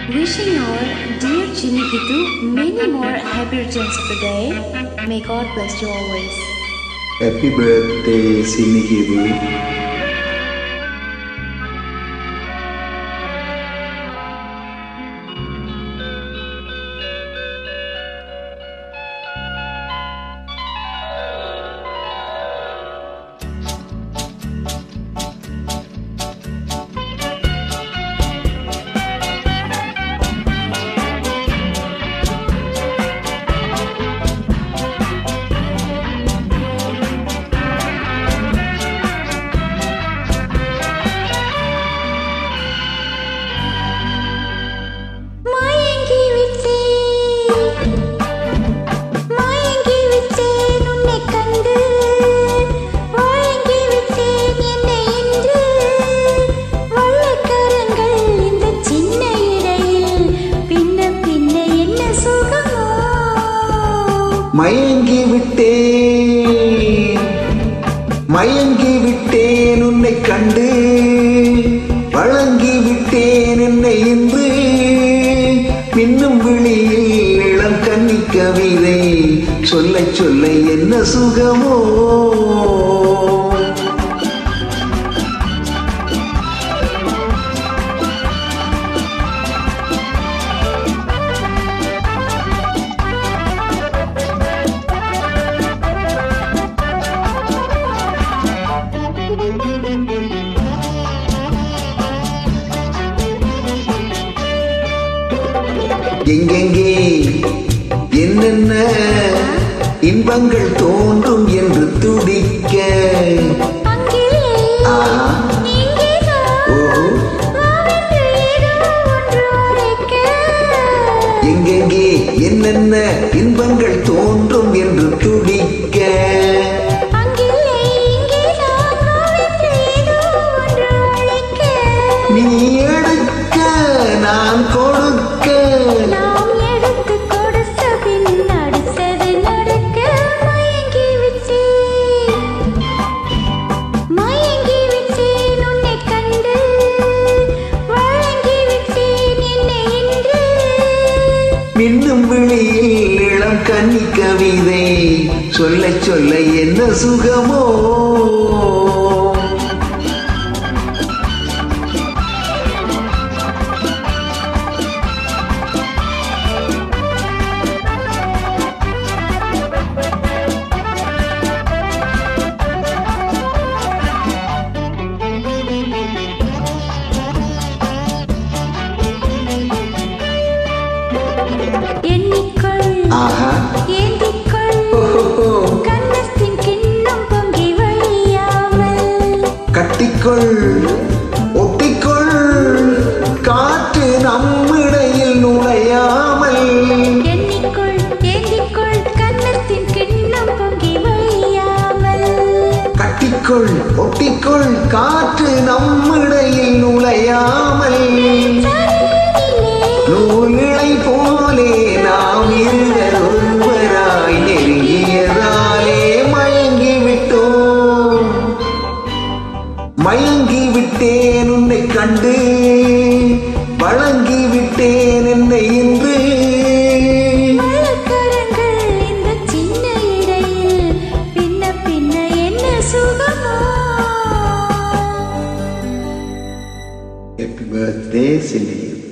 Wishing our dear Jimmy Gitu many more happy returns of the day. May God bless you always. Happy birthday, Sinikibu. மயங்கி விட்டேன் மயங்கி விட்டேன் உன்னை கண்டு வழங்கி விட்டேன் என்னை இன்று வள்ளக்கரங்கள் இந்த சின்ன இடையில் பின்ன பின்ன என்ன சுகமோ மயங்கி விட்டேன் மயங்கி விட்டேன் உன்னை கண்டு வழங்கி விட்டேன் என்னை இன்று மின்னும் விழியில் இளம் கன்னி கவிதை சொல்ல சொல்ல என்ன சுகமோ எங்கெங்கே என்னென்ன இன்பங்கள் தோன்றும் என்று துடிக்க அங்கே ஆஹா, நீங்கேதான் ஓஹோ, வாவென்று ஏதோ ஒன்று அழைக்க எங்கெங்கே என்னென்ன இன்பங்கள் தோன்றும் என்று துடிக்க அங்கில்லை இங்கேதான் வாவென்று ஏதோ ஒன்று அழைக்க நீ எடுக்க நான் கொடுக்க நாம் எடுத்து கொடுத்த பின் அடுத்தது நடக்க மயங்கி விட்டேன் மயங்கி விட்டேன் உன்னை கண்டு வழங்கி விட்டேன் என்னை இன்று மின்னும் விழியில் இளம் கன்னி கவிதை சொல்ல சொல்ல என்ன சுகமோ எண்ணிக்கொள் ஆஹா ஏந்திக்கொள் ஓஹோ கன்னத்தின் கிண்ணம் பொங்கி வழியாமல் கட்டிக்கொள் ஒட்டிக்கொள் காற்று நம்மிடையில் நுழையாமல் எண்ணிக்கொள் ஏந்திக்கொள் கன்னத்தின் கிண்ணம் பொங்கி வழியாமல் கட்டிக்கொள் ஒட்டிக்கொள் காற்று நம்மிடையில் நுழையாமல் நூலிழை போலே நாம் இருவர் ஒருவராய் நெருங்கியதாலே மயங்கி விட்டோம் மயங்கி விட்டேன் உன்னை கண்டு வழங்கி விட்டேன் என்னை இன்று வள்ளக்கரங்கள் இந்த சின்ன இடையில் பின்ன பின்ன என்ன சுகமோ ஹாப்பி பர்த்டே சில்லி